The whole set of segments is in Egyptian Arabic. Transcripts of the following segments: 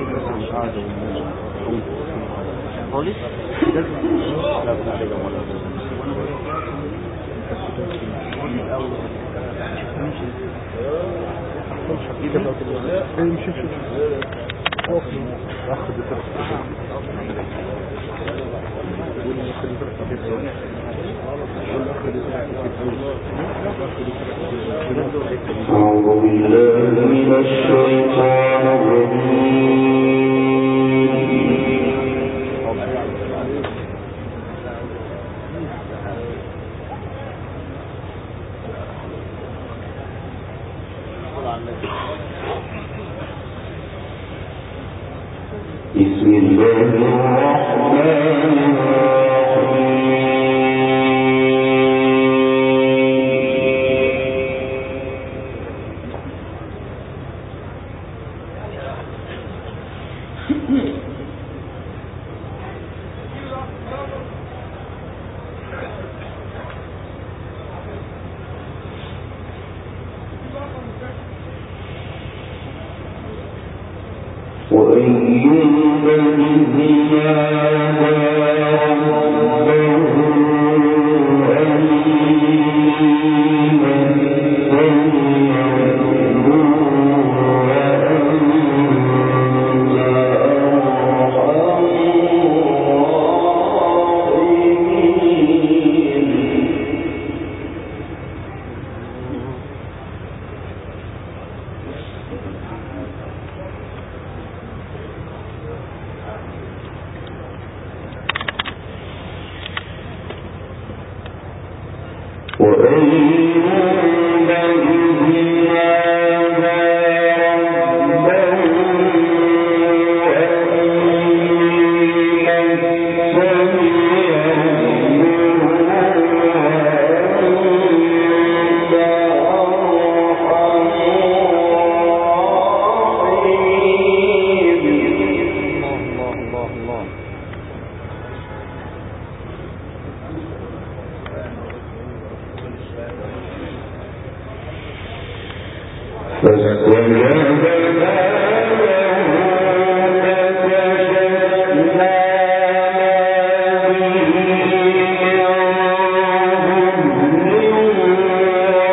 خالص أعوذ بالله من الشيطان الرجيم بسم الله الرحمن الرحيم وأيوب إذ نادى ربه أني مسني الضر وأنت أرحم الراحمين وأيوب إذ نادى ربه أني مسني الضر وأنت أرحم الراحمين الله الله الله فاستجاب له فكشفنا ما به من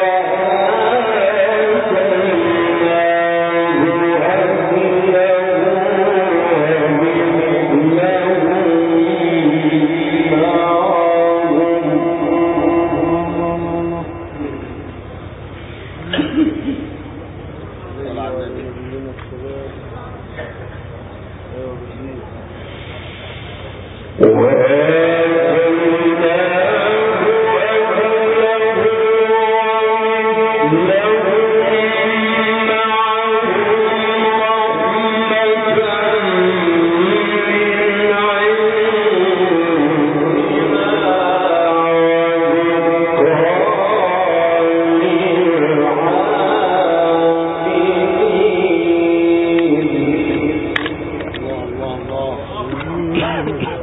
الله الله الله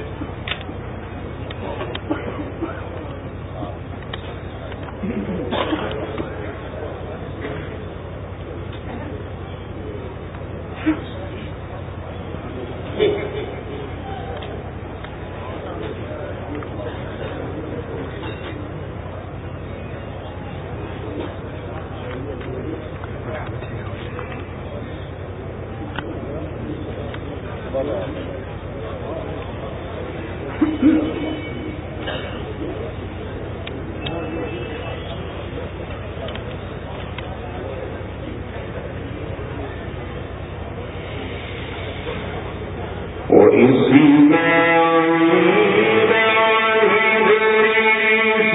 وإسماعيل وإدريس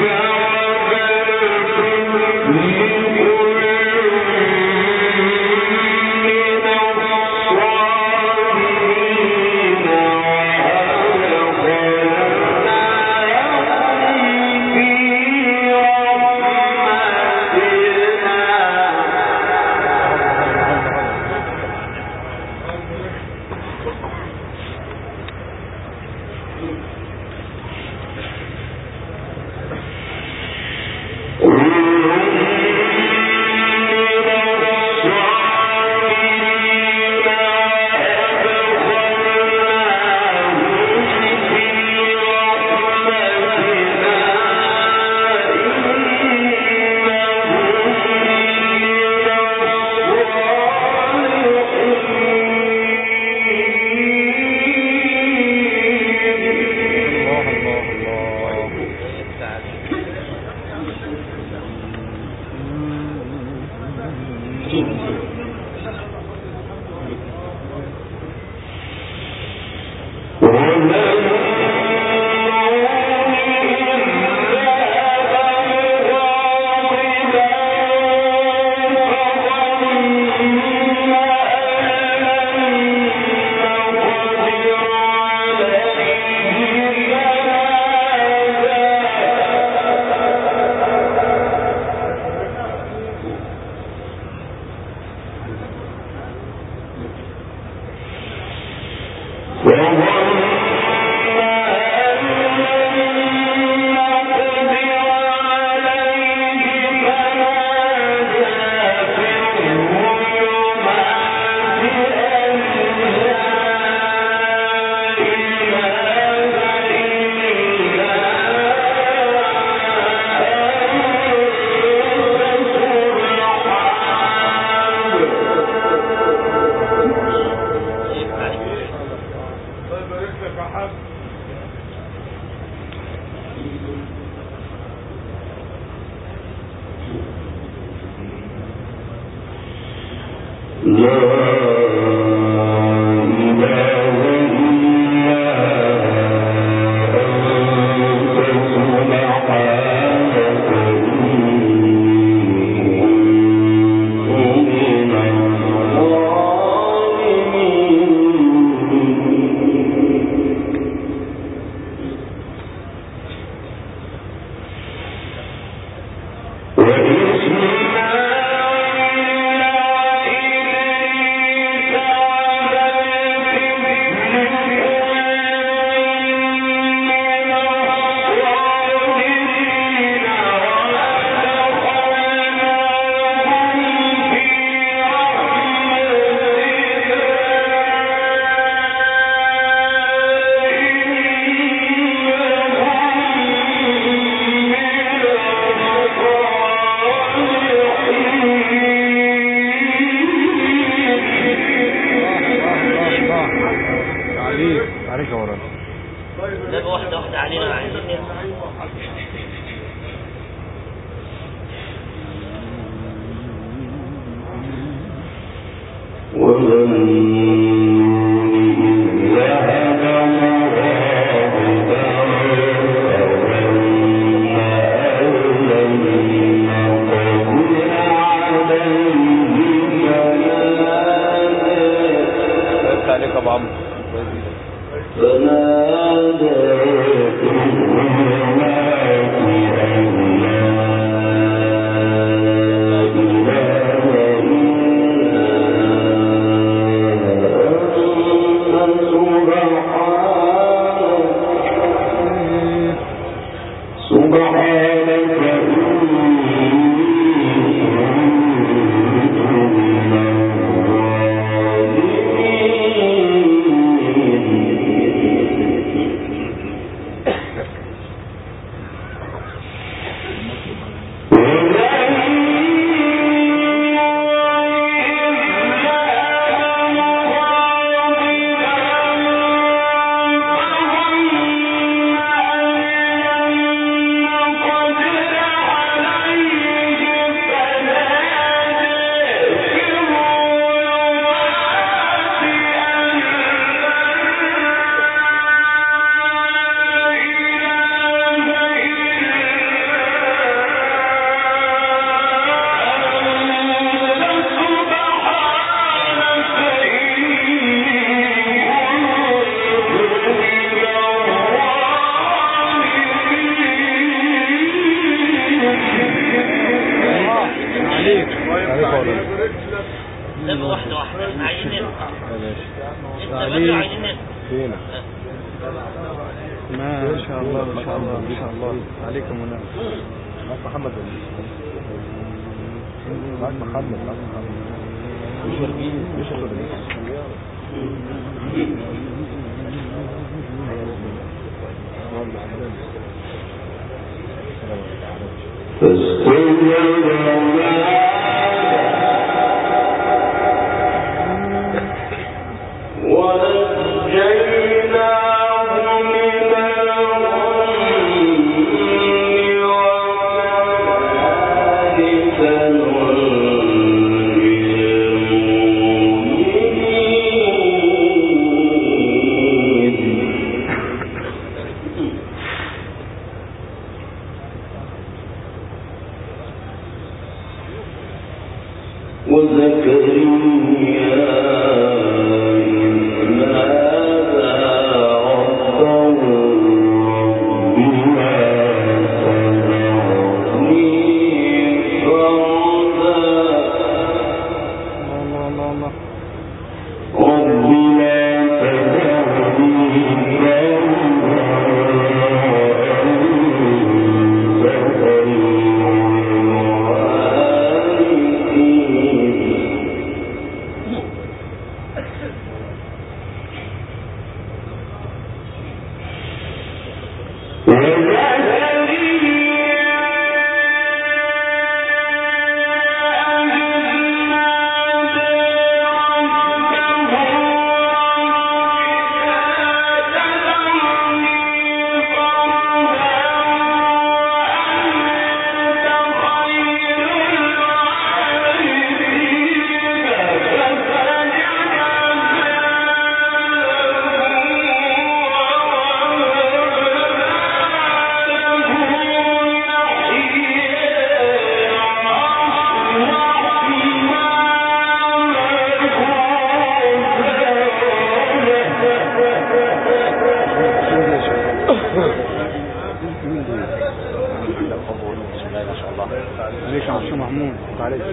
عليك يا مشو محمود عليك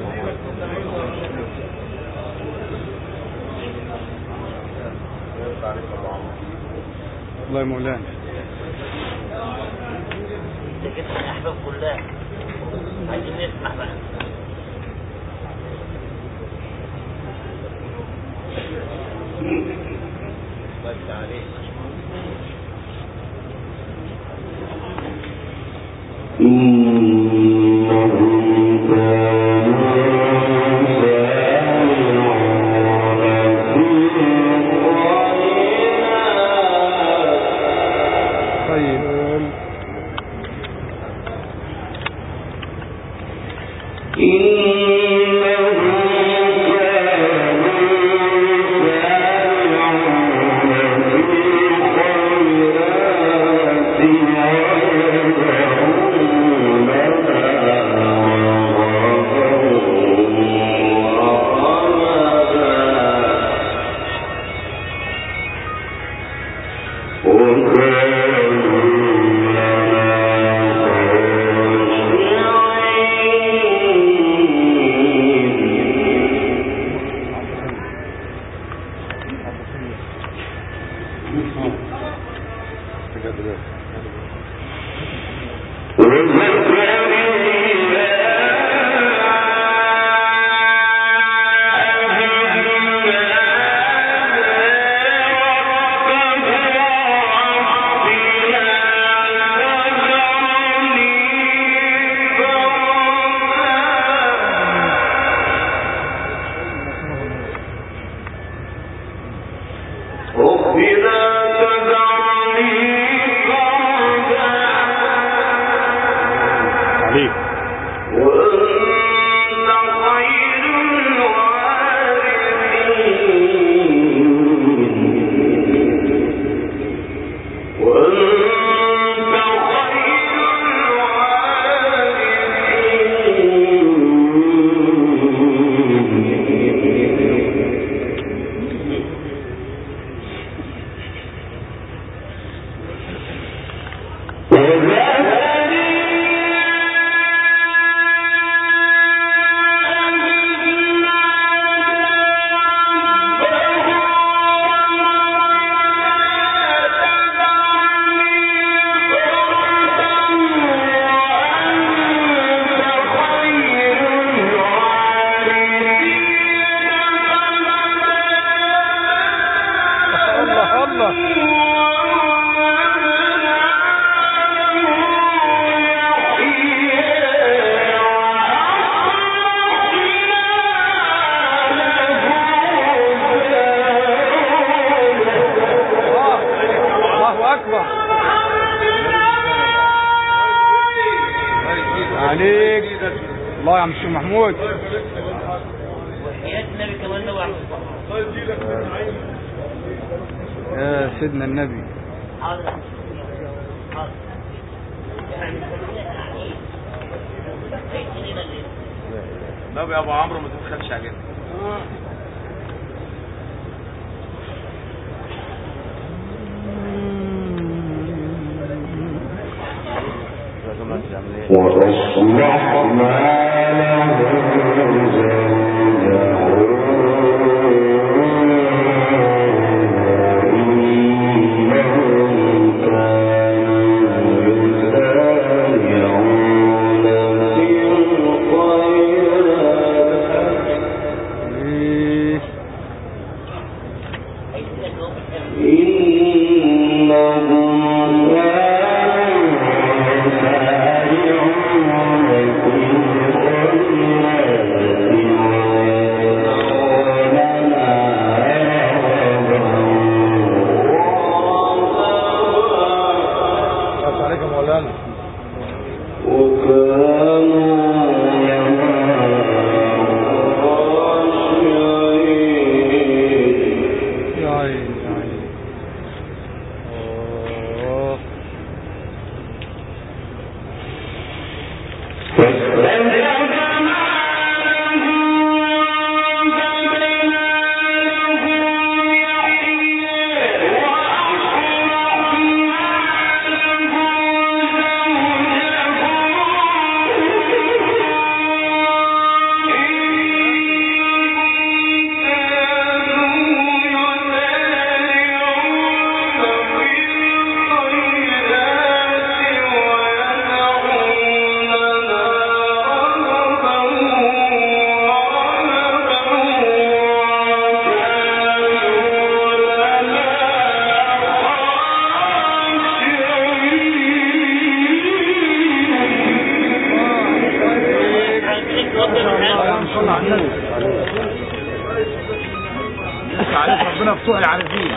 الله يا مولانا انت جبت الاحباب كلها عايزين نسمع بقى بس عليك طيب عليك الله الله الله اكبر عليك الله يا عم الشيخ محمود وحياة النبي كمان نوع يا سيدنا النبي حاضر حاضر يعني طب يا ابو عمرو ما تتخافش علينا Yeah. إنهم كانوا يسارعون في الخيرات ويدعوننا بس عليك يا مولانا وكانوا يخاشعين يا عيني يا عيني أوه. اللهم صل على النبي عليك ربنا يفتح العارفين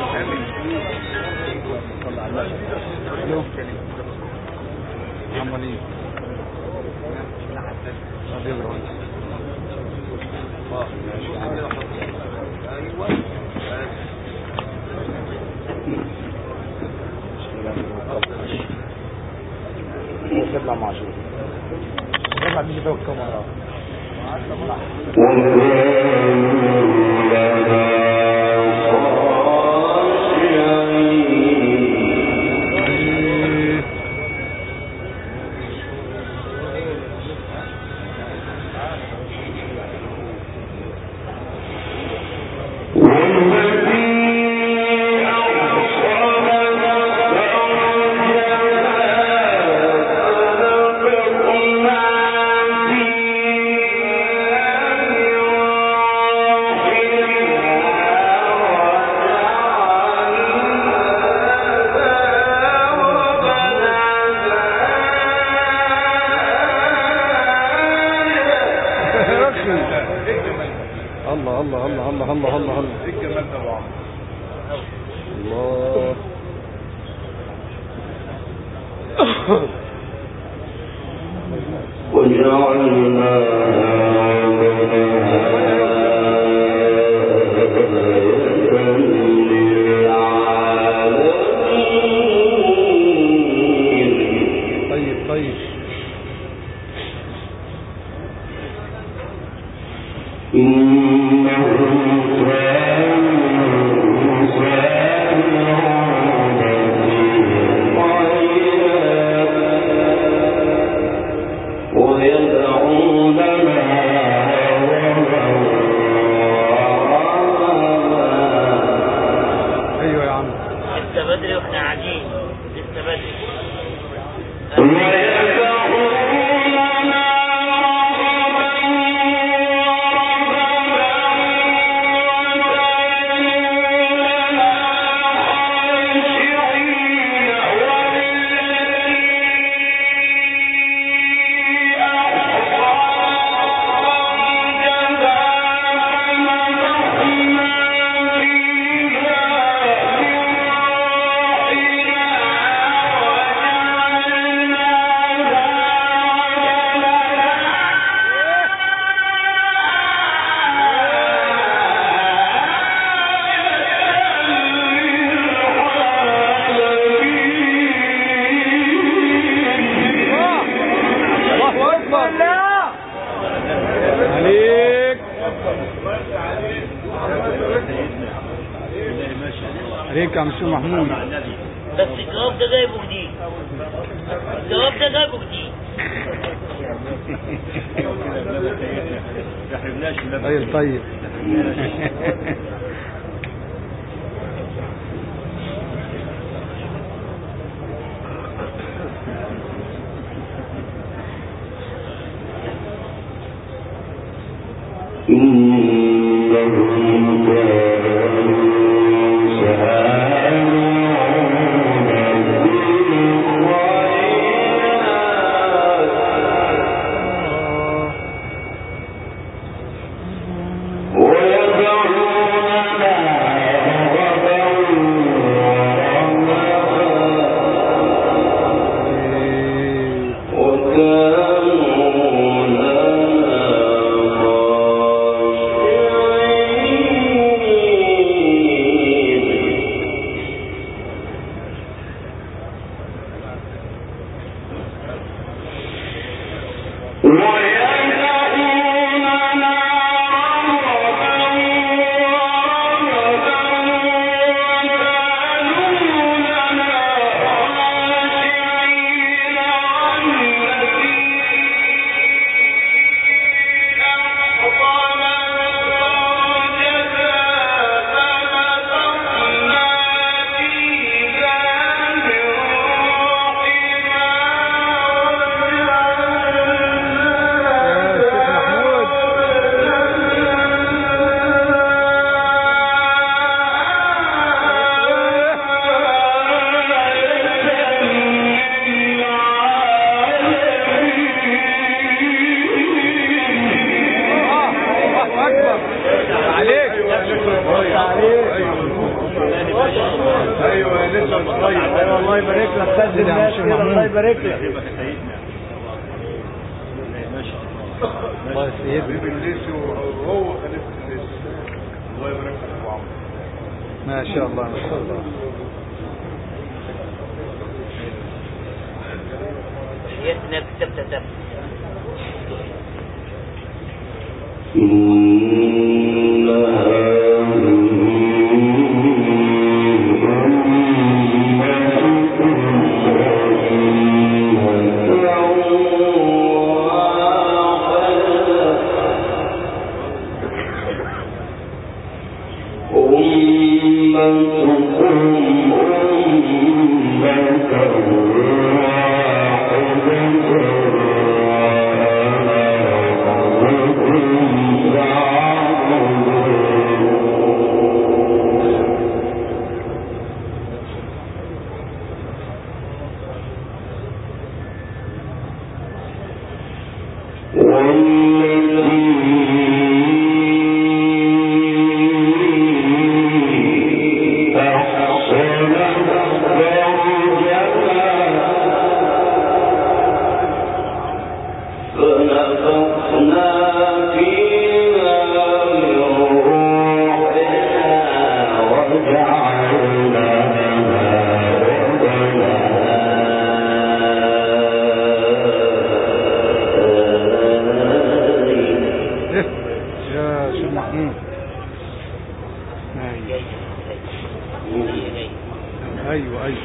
محمد ايه طب يقرا يطلع مع شو يطلع بيجي فوق الكاميرا الله الله الله الله الله الله الله ايه الجمال ده يا عم الله طيب طيب إنهم كانوا يسارعون في الخيرات ويدعوننا رغبا ايوه يا عم لسه بدري واحنا قاعدين لسه بدري ويدعوننا الله اكبر عليك عليك يا عم سيد محمود بس الجواب ده جايبه جديد الجواب ده جايبه جديد طيب طيب إنهم كانوا ايوه لسه طيب ايوه الله يبارك لك خد يا الناس عم كده محمود. الله يبارك لك يبقى سيدنا ماشي الله يسيدك حبيب الليسي وهو خليفه الليسي الله يبارك لك يا ابو عمرو ما شاء الله ما شاء الله يسنا كتبت تب فنفخنا فيها من روحنا وجعلناها بدنا يا شيخ محمود ايوه ايوه ايوه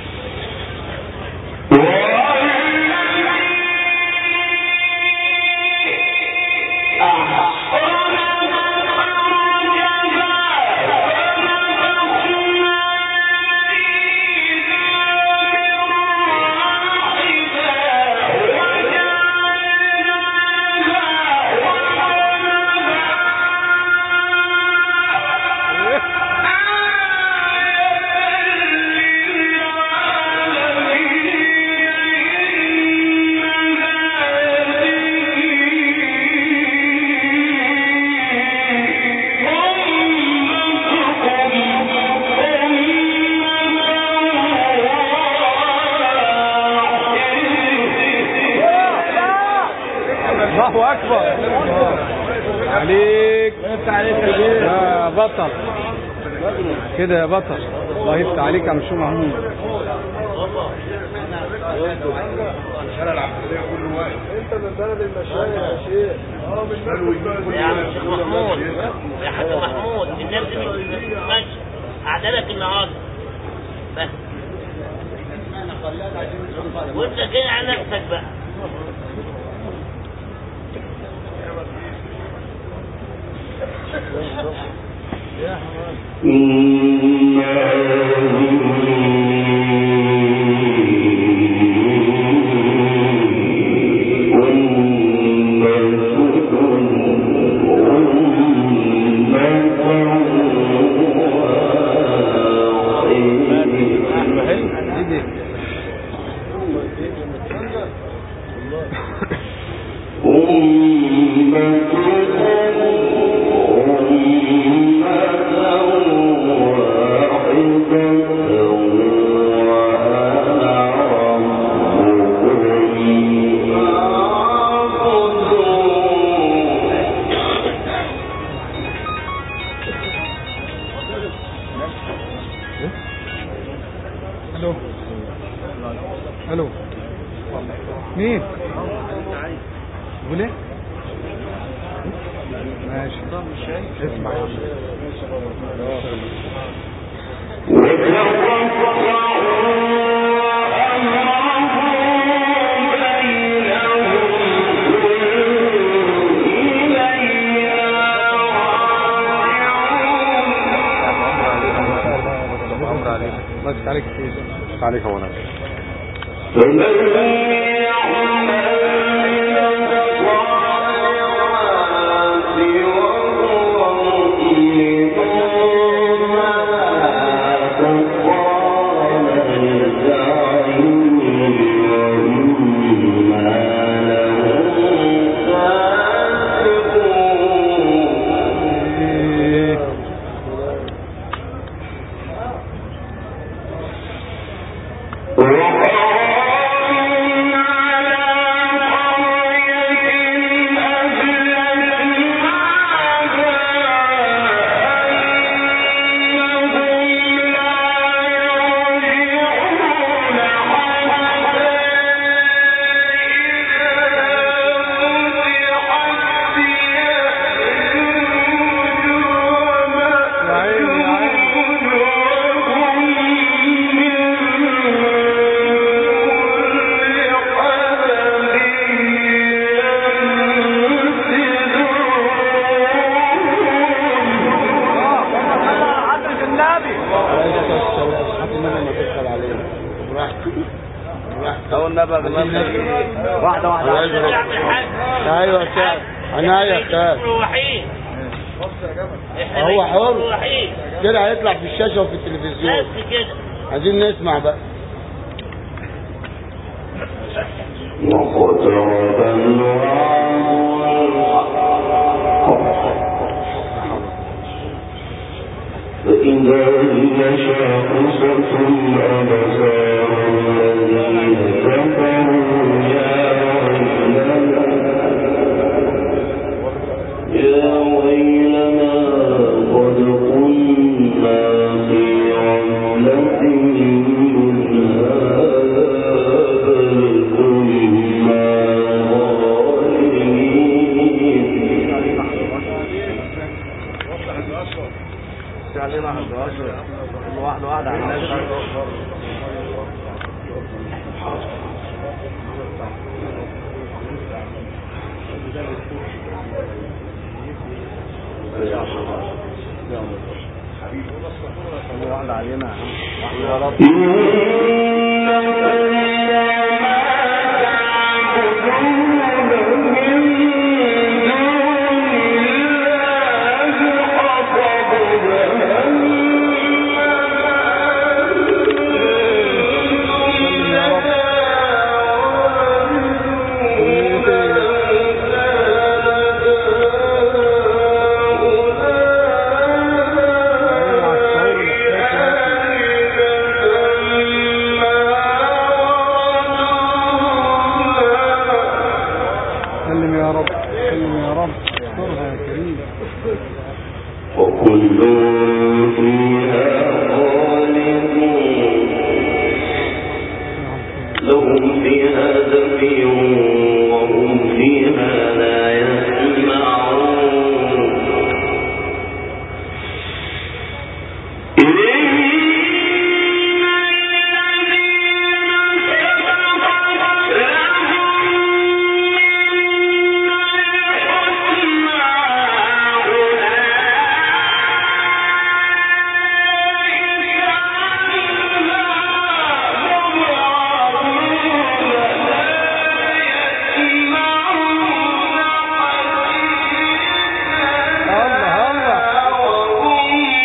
الله اكبر عليك يا بطل كده يا بطل الله يفتح عليك يا عم شو محمود الشارع العباسيه كله واقف انت من بلد المشايخ يا شيخ اه من بلد يا عم شيخ محمود يا حاج محمود الناس دي مش ماشي اعدلك النهارده بس وانت كده على نفسك بقى ايدي الو الو مين بقول ايه ماشي اسمع يا عم عمرو عليك الله يفتح عليك كتير يفتح عليك هو نفسه النبي ما تدخل علينا براحتك براحتك لو النبي واحدة واحدة عشان يعمل حاج ايوه يا استاذ انا يا استاذ مروحين احنا هو حر. مروحين كده هيطلع في الشاشه وفي التلفزيون بس كده عايزين نسمع بقى واقترب فإذا هي شاخصة الأبصار الذين كفروا يا ويلنا يا ويلنا قد كنا في غفلة من هذا بل كنا ظالمين واحدة واحدة على الناس واحدة علينا يا رب سلم يا رب سلم يا رب استرها يا كريم وكل فيها خالدون لهم فيها زفير وهم فيها لا يسمعون الله الله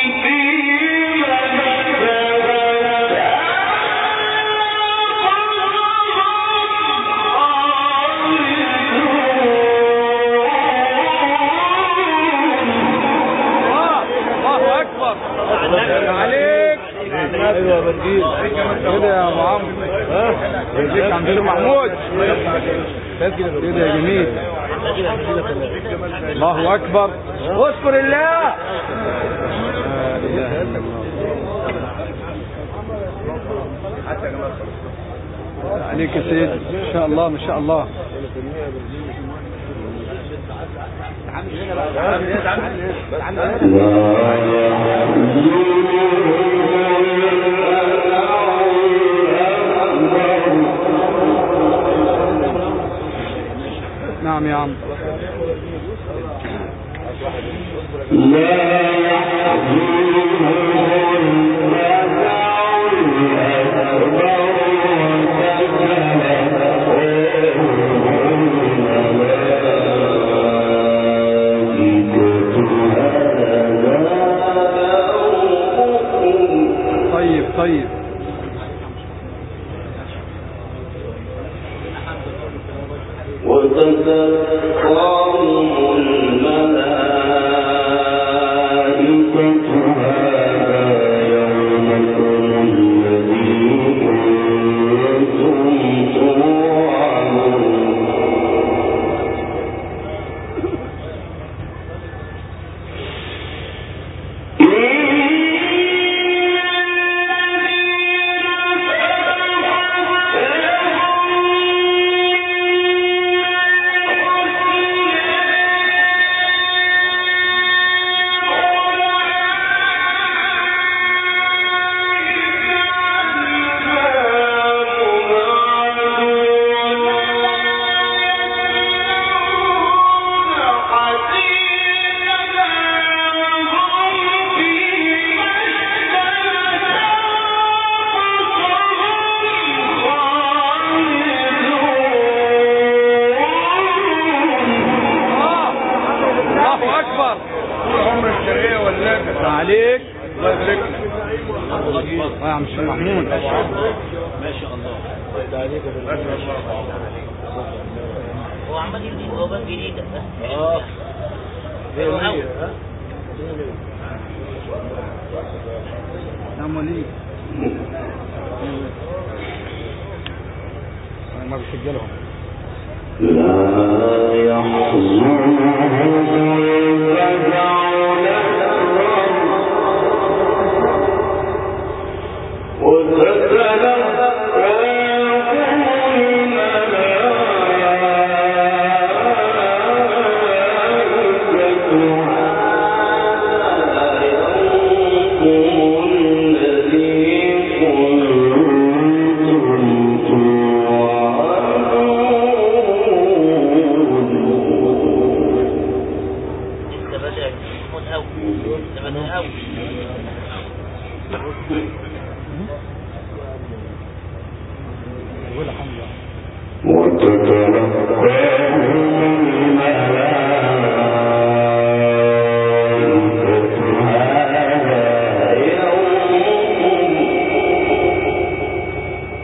الله الله اكبر عليك ايوه بديل كده يا ابو عمرو ها يديك عم بيشو محمود كده يا جميل الله اكبر اذكر الله لا اله الا الله عليك يا سيدي ما شاء الله ما شاء الله نعم يا عم طيب طيب وتتلقاهم الملائكة هذا يومكم الذي كنتم توعدون إن الشيخ محمود هو عمال يدي جوابات جديدة اه حلو قوي نعم ولي أنا ما بسجلهم لا يحزنهم الفزع الأكبر وتتلقاهم الملائكة هذا يومكم الذي كنتم توعدون لسه بدأ محمود قوي لسه بدأ قوي يقول حمزة وتتلقاهم الملائكة هذا يومكم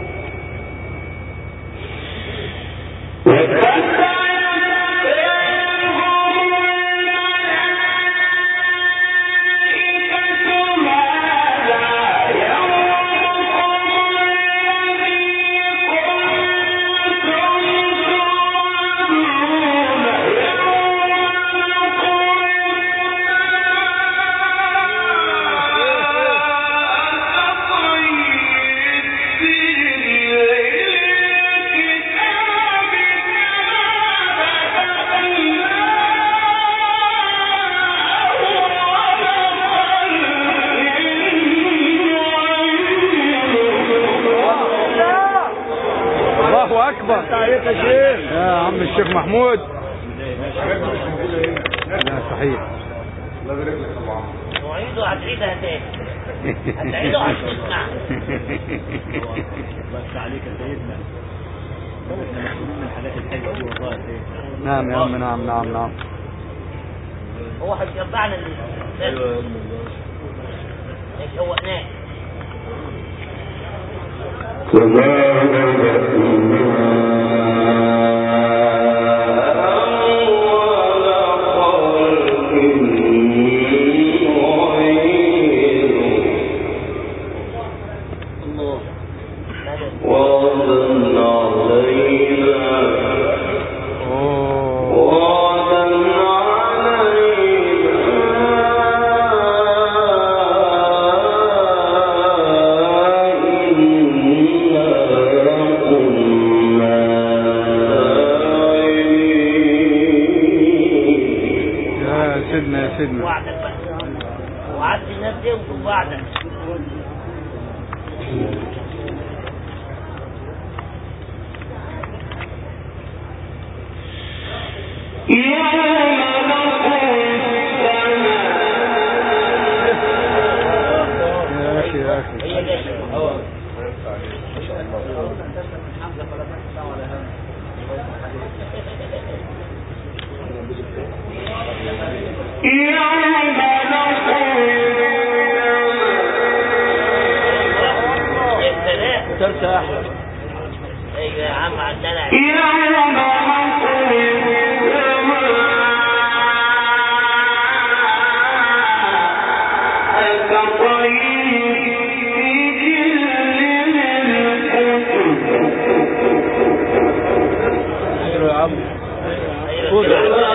الله أكبر عليك يا شيخ يا عم الشيخ محمود لا صحيح الله يبارك لك يا ابو عمرو نعيده هتعيدها تاني هتعيده هتسمع بس عليك يا سيدنا احنا محسوبين من الحاجات الحلوه دي والله يا سيدنا نعم يا عم نعم نعم نعم هو هيشبعنا اللي ايوه شوقناه كما بدأنا أول خلق نعيده وعدا علينا أوه. وعدا علينا إنا كنا لاعبين يا سيدنا يا سيدنا وعدك بقى وعدت الناس دي ووعدك يا أخي يا أخي هي جايه يا سلام ترتاح ايوه يا عم على الدلع ايوه يا عم ايوه كده.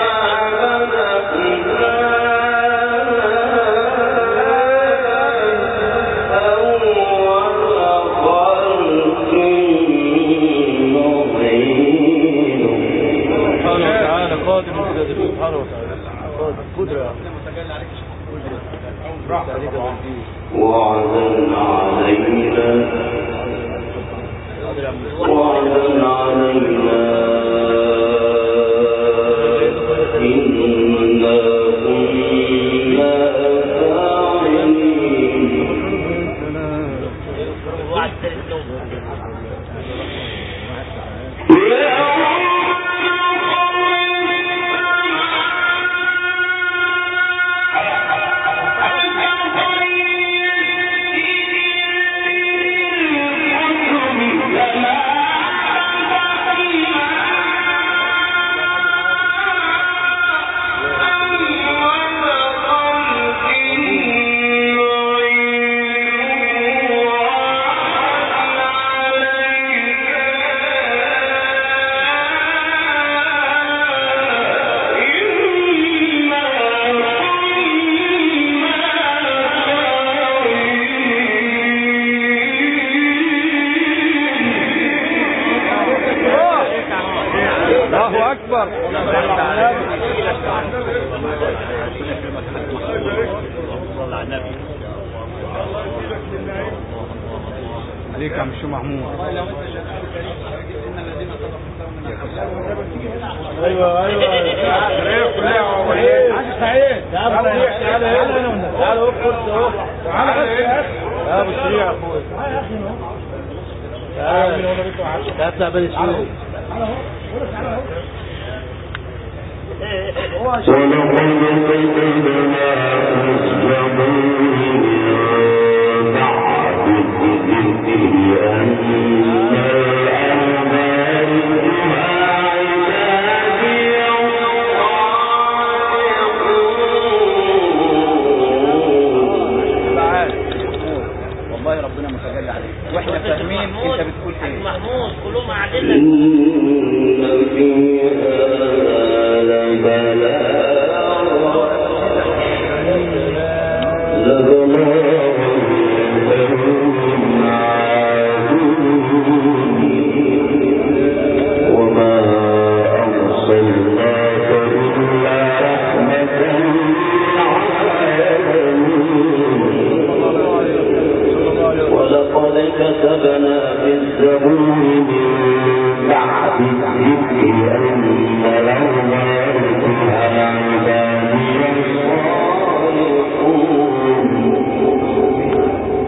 سبحانه وتعالى قادر كده سبحانه وتعالى قادر قدرة قدرة عليك يا بنتي وعدا علينا قادر يا عم وعدا علينا إنا كنا فاعلين وعد ثالث يوم يوم عليك يا عم الشيخ محمود ايوه ايوه الشريف كلها اولاد عايز سعيد تعالى تعالى تعالى تعالى اهو خد اهو تعالى يا ابو سريع يا اخويا تعالى تعالى اطلع بني سويف ولقد كتبنا في الزبور بعد الذكر أن والله ربنا متجلى عليك واحنا فاهمين انت بتقول ايه محمود كلهم قاعدين لك إن في هذا لبلاغا لبلاغا لهم عابدين وما أرسلناك إلا رحمة للعالمين ولقد كتبنا في الزبور من بعد الذكر أن لهم فيها عبادي الصالحون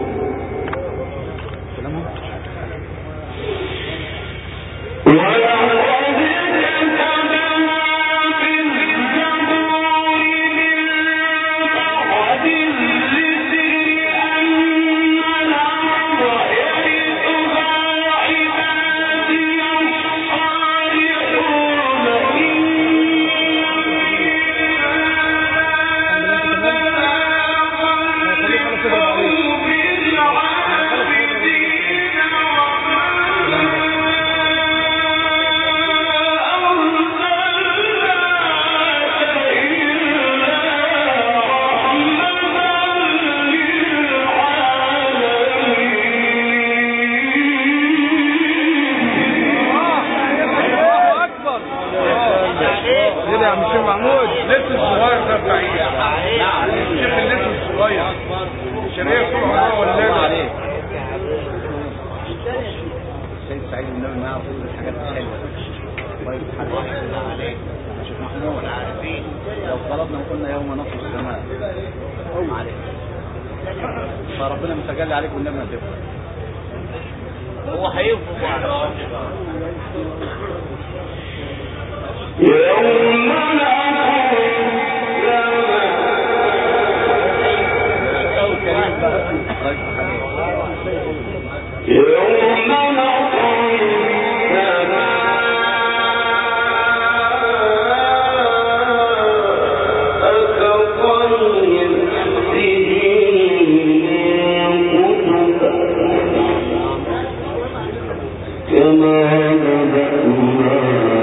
ولقد كتبنا في الزبور من بعد الذكر أن الأرض يرثها عبادي الصالحون الله اكبر كده يا عم الشيخ محمود لسه الصغير ده بعيد نعم الشيخ اللي لسه الصغير الشريف طول عمره ولا عليك السيد سعيد النبي معاه كل الحاجات الحلوه الله يفتح عليك يا شيخ محمود لو طلبنا وقلنا يوم نصف السماء عليك فربنا متجلى عليك والنبي ما تفرق هو هيفرق بعض يوم يوم نطوي السماء كطي السجل كما بدأنا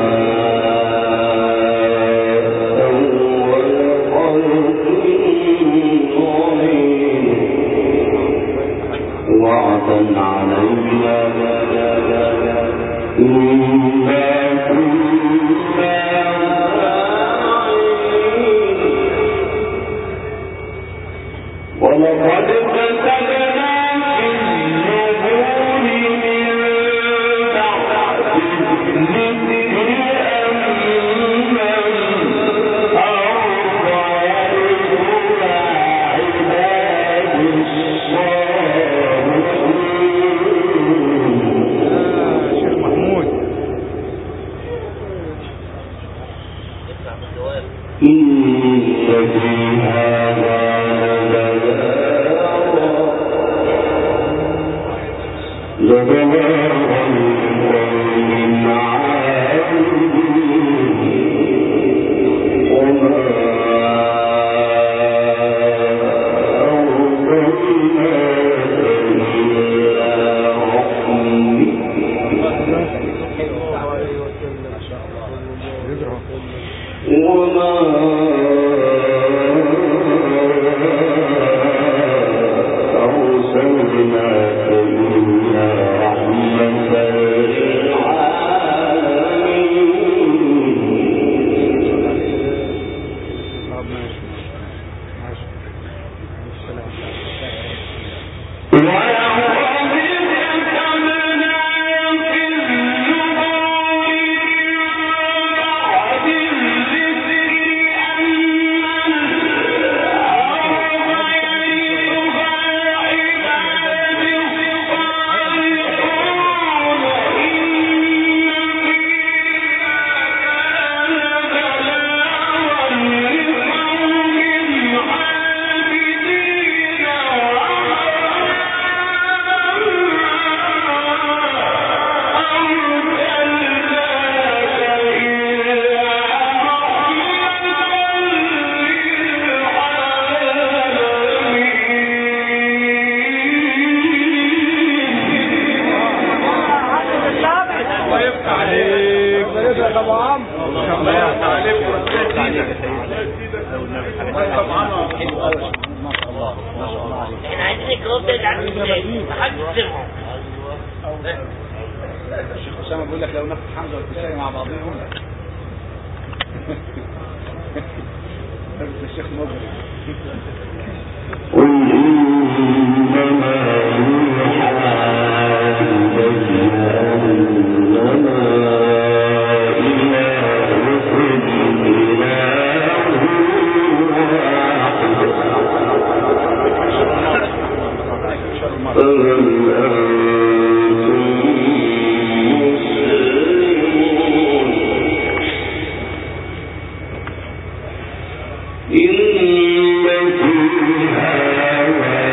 أول خلق نعيد وعدا علينا إنا كنا ولقد كتبنا في الزبور من بعد الذكر أن الأرض يرثها عبادي الصالحون شيخ محمود يطلع بالجواب إن في هذا لبلاغا لبلاغا لقوم عابدين وما أرسلناك إلا رحمة وما أرسلناك إلا رحمة للعالمين طب ماشي ماشي ماشي السلام ولقد يا ابو عمرو الله عليك وربنا يزيدك الله يا ابو عمرو حلو قوي ما شاء الله ما شاء الله عليك احنا عايزين الجواب ده يتعلم ازاي محدش سمعه الشيخ اسامه بيقول لك لو ناخد حمزه والكسائي مع بعضهم بس الشيخ مجرم قل إنما يوحى إلي أنما إلهكم إله واحد فهل أنتم مسلمون إن في هذا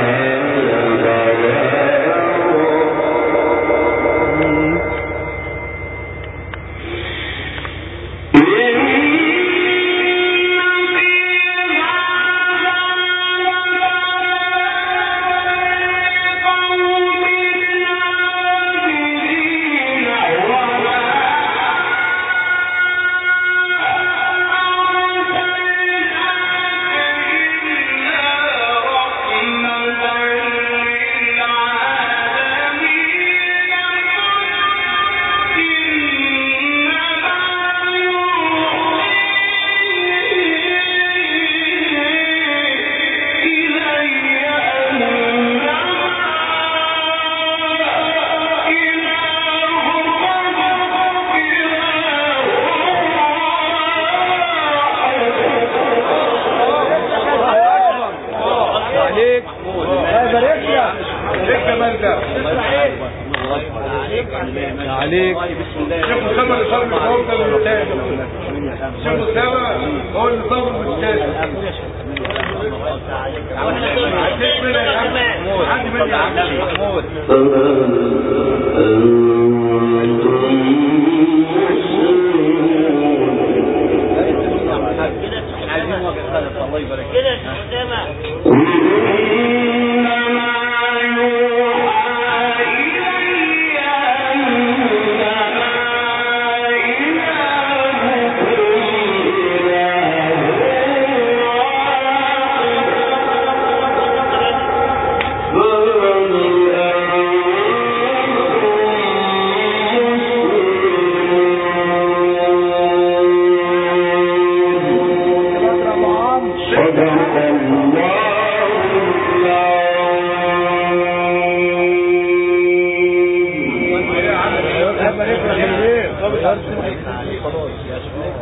لبلاغا عليك ايه الجمال ده عليك شيخ اسامه اللي صار الجواب ده الممتاز شيخ اسامه هو اللي صار الممتاز واحنا دول عديت منها يا عم. عدي مني يا عم. فهل